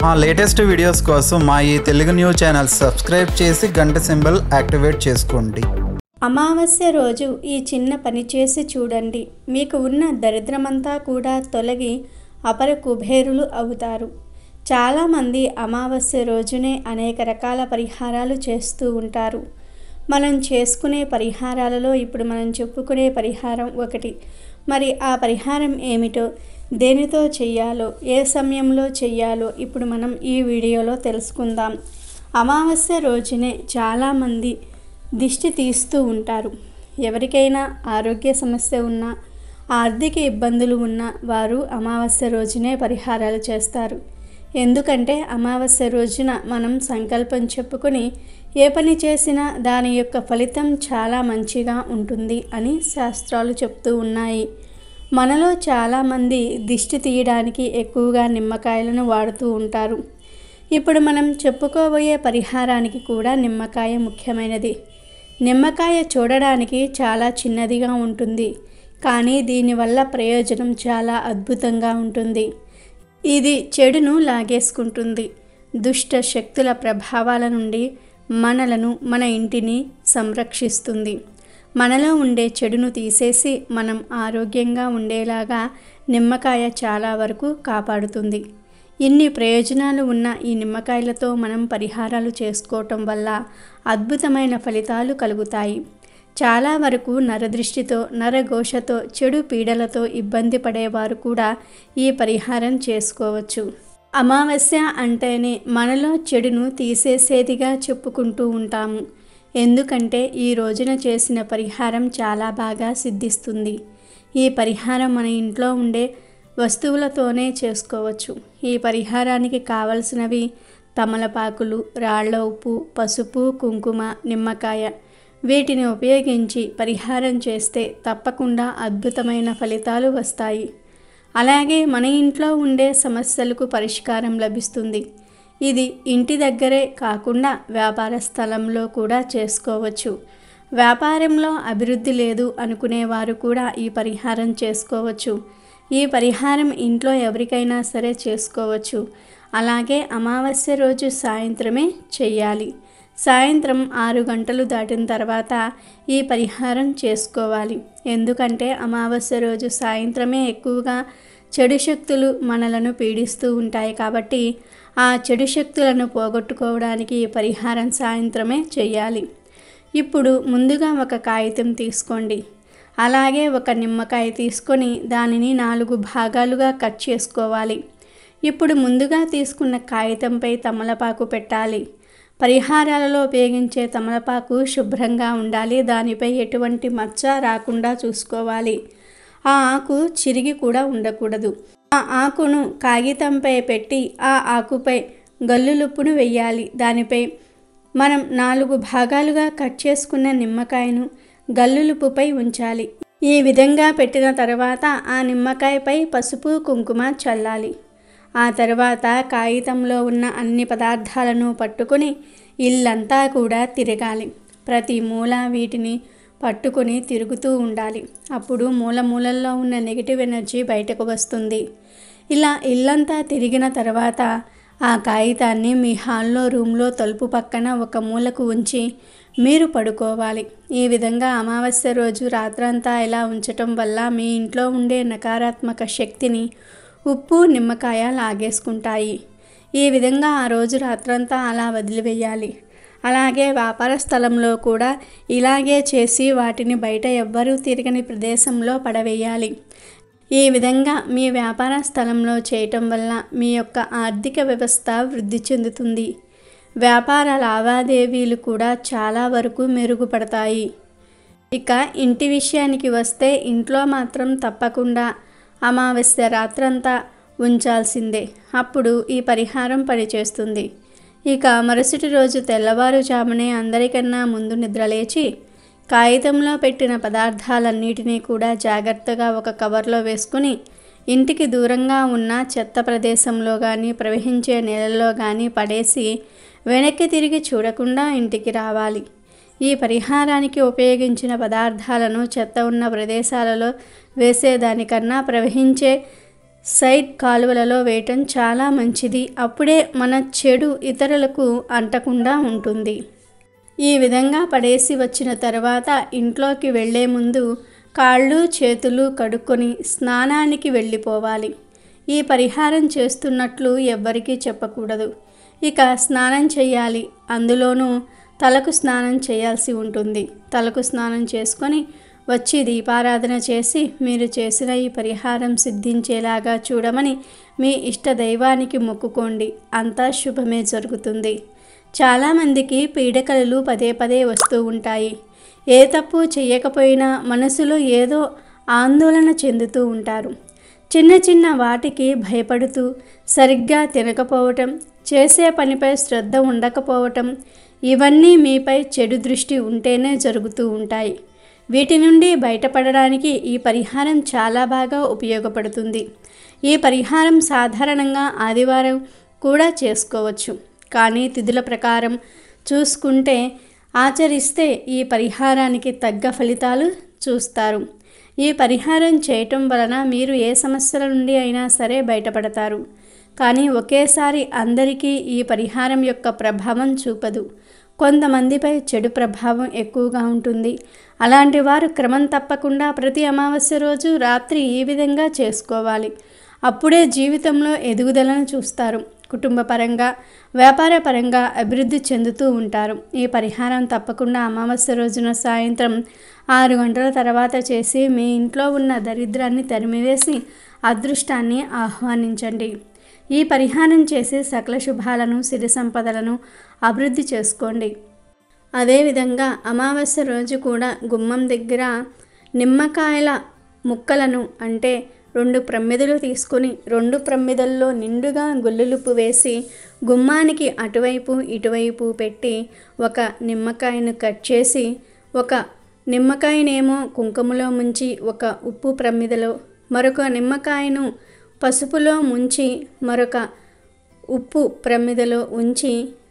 మా latest videos కోసం మా ఈ తెలుగు న్యూస్ ఛానల్ సబ్స్క్రైబ్ చేసి గంట సింబల్ యాక్టివేట్ చేసుకోండి అమావాస్య రోజు ఈ చిన్న పని చేసి చూడండి మీకు ఉన్న దరిద్రమంతా కూడా తొలగి అపర కుబేరులు అవుతారు చాలామంది అమావాస్య రోజునే అనేక రకాల పరిహారాలు చేస్తూ ఉంటారు మనం చేసుకునే పరిహారాలలో ఇప్పుడు మనం చెప్పుకునే పరిహారం ఒకటి మరి ఆ పరిహారం ఏమిటో దేనితో చెయ్యాలో ఏ సమయంలో చెయ్యాలో ఇప్పుడు మనం ఈ వీడియోలో తెలుసుకుందాం అమావాస్య రోజునే చాలామంది దిష్టి తీస్తూ ఉంటారు ఎవరికైనా ఆరోగ్య సమస్య ఉన్నా ఆర్థిక ఇబ్బందులు ఉన్నా వారు అమావాస్య రోజునే పరిహారాలు చేస్తారు ఎందుకంటే అమావాస్య రోజున మనం సంకల్పం చెప్పుకొని ఏ పని చేసినా దాని యొక్క ఫలితం చాలా మంచిగా ఉంటుంది అని శాస్త్రాలు చెప్తూ ఉన్నాయి మనలో చాలామంది దిష్టి తీయడానికి ఎక్కువగా నిమ్మకాయలను వాడుతూ ఉంటారు ఇప్పుడు మనం చెప్పుకోబోయే పరిహారానికి కూడా నిమ్మకాయ ముఖ్యమైనది నిమ్మకాయ చూడడానికి చాలా చిన్నదిగా ఉంటుంది కానీ దీనివల్ల ప్రయోజనం చాలా అద్భుతంగా ఉంటుంది ఇది చెడును లాగేసుకుంటుంది దుష్ట శక్తుల ప్రభావాల నుండి మనలను మన ఇంటిని సంరక్షిస్తుంది మనలో ఉండే చెడును తీసేసి మనం ఆరోగ్యంగా ఉండేలాగా నిమ్మకాయ చాలా వరకు కాపాడుతుంది ఇన్ని ప్రయోజనాలు ఉన్న ఈ నిమ్మకాయలతో మనం పరిహారాలు చేసుకోవటం వల్ల అద్భుతమైన ఫలితాలు కలుగుతాయి చాలా వరకు నరదృష్టితో నరఘోషతో చెడు పీడలతో ఇబ్బంది పడేవారు కూడా ఈ పరిహారం చేసుకోవచ్చు అమావాస్య అంటేనే మనలో చెడును తీసేసేదిగా చెప్పుకుంటూ ఉంటాము ఎందుకంటే ఈ రోజున చేసిన పరిహారం చాలా బాగా సిద్ధిస్తుంది ఈ పరిహారం మన ఇంట్లో ఉండే వస్తువులతోనే చేసుకోవచ్చు ఈ పరిహారానికి కావలసినవి తమలపాకులు రాళ్ల ఉప్పు పసుపు కుంకుమ నిమ్మకాయ వీటిని ఉపయోగించి పరిహారం చేస్తే తప్పకుండా అద్భుతమైన ఫలితాలు వస్తాయి అలాగే మన ఇంట్లో ఉండే సమస్యలకు పరిష్కారం లభిస్తుంది ఇది ఇంటి దగ్గరే కాకుండా వ్యాపార స్థలంలో కూడా చేసుకోవచ్చు వ్యాపారంలో అభివృద్ధి లేదు అనుకునేవారు కూడా ఈ పరిహారం చేసుకోవచ్చు ఈ పరిహారం ఇంట్లో ఎవరికైనా సరే చేసుకోవచ్చు అలాగే అమావాస్య రోజు సాయంత్రమే చెయ్యాలి సాయంత్రం ఆరు గంటలు దాటిన తర్వాత ఈ పరిహారం చేసుకోవాలి ఎందుకంటే అమావాస్య రోజు సాయంత్రమే ఎక్కువగా చెడు శక్తులు మనలను పీడిస్తూ ఉంటాయి కాబట్టి ఆ చెడు శక్తులను పోగొట్టుకోవడానికి ఈ పరిహారం సాయంత్రమే చేయాలి ఇప్పుడు ముందుగా ఒక కాగితం తీసుకోండి అలాగే ఒక నిమ్మకాయ తీసుకొని దానిని నాలుగు భాగాలుగా కట్ చేసుకోవాలి ఇప్పుడు ముందుగా తీసుకున్న కాగితంపై తమలపాకు పెట్టాలి పరిహారాలలో ఉపయోగించే తమలపాకు శుభ్రంగా ఉండాలి దానిపై ఎటువంటి మచ్చ రాకుండా చూసుకోవాలి ఆ ఆకు చిరిగి కూడా ఉండకూడదు ఆ ఆకును కాగితంపై పెట్టి ఆ ఆకుపై గల్లులుప్పును వెయ్యాలి దానిపై మనం నాలుగు భాగాలుగా కట్ చేసుకున్న నిమ్మకాయను గల్లులుప్పుపై ఉంచాలి ఈ విధంగా పెట్టిన తర్వాత ఆ నిమ్మకాయపై పసుపు కుంకుమ చల్లాలి ఆ తర్వాత కాగితంలో ఉన్న అన్ని పదార్థాలను పట్టుకొని ఇల్లంతా కూడా తిరగాలి ప్రతి మూల వీటిని పట్టుకొని తిరుగుతూ ఉండాలి అప్పుడు మూల మూలల్లో ఉన్న నెగిటివ్ ఎనర్జీ బయటకు వస్తుంది ఇలా ఇల్లంతా తిరిగిన తర్వాత ఆ కాగితాన్ని మీ హాల్లో రూమ్లో తలుపు పక్కన ఒక మూలకు ఉంచి మీరు పడుకోవాలి ఈ విధంగా అమావాస్య రోజు రాత్రంతా ఇలా ఉంచటం వల్ల మీ ఇంట్లో ఉండే నకారాత్మక శక్తిని ఉప్పు నిమ్మకాయ లాగేసుకుంటాయి ఈ విధంగా ఆ రోజు రాత్రంతా అలా వదిలివేయాలి అలాగే వ్యాపార స్థలంలో కూడా ఇలాగే చేసి వాటిని బయట ఎవ్వరూ తిరగని ప్రదేశంలో పడవేయాలి ఈ విధంగా మీ వ్యాపార స్థలంలో చేయటం వల్ల మీ యొక్క ఆర్థిక వ్యవస్థ వృద్ధి చెందుతుంది వ్యాపార లావాదేవీలు కూడా చాలా వరకు మెరుగుపడతాయి ఇక ఇంటి విషయానికి వస్తే ఇంట్లో మాత్రం తప్పకుండా అమావాస్య రాత్రంతా ఉంచాల్సిందే అప్పుడు ఈ పరిహారం పనిచేస్తుంది ఇక మరుసటి రోజు తెల్లవారుజామునే అందరికన్నా ముందు నిద్రలేచి కాగితంలో పెట్టిన పదార్థాలన్నిటినీ కూడా జాగ్రత్తగా ఒక కవర్లో వేసుకుని ఇంటికి దూరంగా ఉన్న చెత్త ప్రదేశంలో కానీ ప్రవహించే నీళ్ళల్లో కానీ పడేసి వెనక్కి తిరిగి చూడకుండా ఇంటికి రావాలి ఈ పరిహారానికి ఉపయోగించిన పదార్థాలను చెత్త ఉన్న ప్రదేశాలలో వేసేదానికన్నా ప్రవహించే సైడ్ కాలువలలో వేయటం చాలా మంచిది అప్పుడే మన చెడు ఇతరులకు అంటకుండా ఉంటుంది ఈ విధంగా పడేసి వచ్చిన తర్వాత ఇంట్లోకి వెళ్ళే ముందు కాళ్ళు చేతులు కడుక్కొని స్నానానికి వెళ్ళిపోవాలి ఈ పరిహారం చేస్తున్నట్లు ఎవ్వరికీ చెప్పకూడదు ఇక స్నానం చేయాలి అందులోనూ తలకు స్నానం చేయాల్సి ఉంటుంది తలకు స్నానం చేసుకొని వచ్చి దీపారాధన చేసి మీరు చేసిన ఈ పరిహారం సిద్ధించేలాగా చూడమని మీ ఇష్ట దైవానికి మొక్కుకోండి అంతా శుభమే జరుగుతుంది చాలామందికి పీడకలలు పదే పదే వస్తూ ఉంటాయి ఏ తప్పు చేయకపోయినా మనసులో ఏదో ఆందోళన చెందుతూ ఉంటారు చిన్న చిన్న వాటికి భయపడుతూ సరిగ్గా తినకపోవటం చేసే పనిపై శ్రద్ధ ఉండకపోవటం ఇవన్నీ మీపై చెడు దృష్టి ఉంటేనే జరుగుతూ ఉంటాయి వీటి నుండి బయటపడడానికి ఈ పరిహారం చాలా బాగా ఉపయోగపడుతుంది ఈ పరిహారం సాధారణంగా ఆదివారం కూడా చేసుకోవచ్చు కానీ తిథుల ప్రకారం చూసుకుంటే ఆచరిస్తే ఈ పరిహారానికి తగ్గ ఫలితాలు చూస్తారు ఈ పరిహారం చేయటం వలన మీరు ఏ సమస్యల నుండి అయినా సరే బయటపడతారు కానీ ఒకేసారి అందరికీ ఈ పరిహారం యొక్క ప్రభావం చూపదు కొంతమందిపై చెడు ప్రభావం ఎక్కువగా ఉంటుంది అలాంటి వారు క్రమం తప్పకుండా ప్రతి అమావాస్య రోజు రాత్రి ఈ విధంగా చేసుకోవాలి అప్పుడే జీవితంలో ఎదుగుదలను చూస్తారు కుటుంబ పరంగా వ్యాపార పరంగా అభివృద్ధి చెందుతూ ఉంటారు ఈ పరిహారం తప్పకుండా అమావాస్య రోజున సాయంత్రం ఆరు గంటల తర్వాత చేసి మీ ఇంట్లో ఉన్న దరిద్రాన్ని తరిమివేసి అదృష్టాన్ని ఆహ్వానించండి ఈ పరిహారం చేసి సకల శుభాలను సిరి సంపదలను అభివృద్ధి చేసుకోండి అదేవిధంగా అమావాస్య రోజు కూడా గుమ్మం దగ్గర నిమ్మకాయల ముక్కలను అంటే రెండు ప్రమ్మిదలు తీసుకొని రెండు ప్రమ్మిదల్లో నిండుగా గుల్లులుపు వేసి గుమ్మానికి అటువైపు ఇటువైపు పెట్టి ఒక నిమ్మకాయను కట్ చేసి ఒక నిమ్మకాయనేమో కుంకుమలో ముంచి ఒక ఉప్పు ప్రమ్మిదలో మరొక నిమ్మకాయను పసుపులో ముంచి మరొక ఉప్పు ప్రమిదలో ఉంచి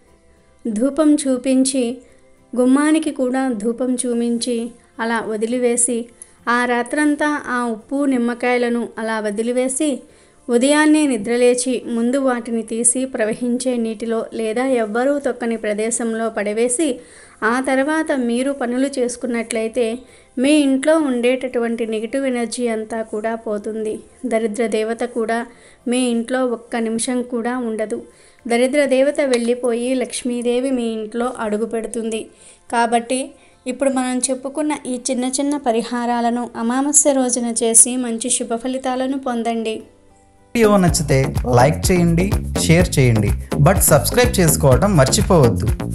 ధూపం చూపించి గుమ్మానికి కూడా ధూపం చూపించి అలా వదిలివేసి ఆ రాత్రంతా ఆ ఉప్పు నిమ్మకాయలను అలా వదిలివేసి ఉదయాన్నే నిద్రలేచి ముందు వాటిని తీసి ప్రవహించే నీటిలో లేదా ఎవ్వరూ తొక్కని ప్రదేశంలో పడవేసి ఆ తర్వాత మీరు పనులు చేసుకున్నట్లయితే మీ ఇంట్లో ఉండేటటువంటి నెగిటివ్ ఎనర్జీ అంతా కూడా పోతుంది దరిద్ర దేవత కూడా మీ ఇంట్లో ఒక్క నిమిషం కూడా ఉండదు దరిద్ర దేవత వెళ్ళిపోయి లక్ష్మీదేవి మీ ఇంట్లో అడుగు పెడుతుంది కాబట్టి ఇప్పుడు మనం చెప్పుకున్న ఈ చిన్న చిన్న పరిహారాలను అమావాస్య రోజున చేసి మంచి శుభ ఫలితాలను పొందండి వీడియో నచ్చితే లైక్ చేయండి షేర్ చేయండి బట్ సబ్స్క్రైబ్ చేసుకోవడం మర్చిపోవద్దు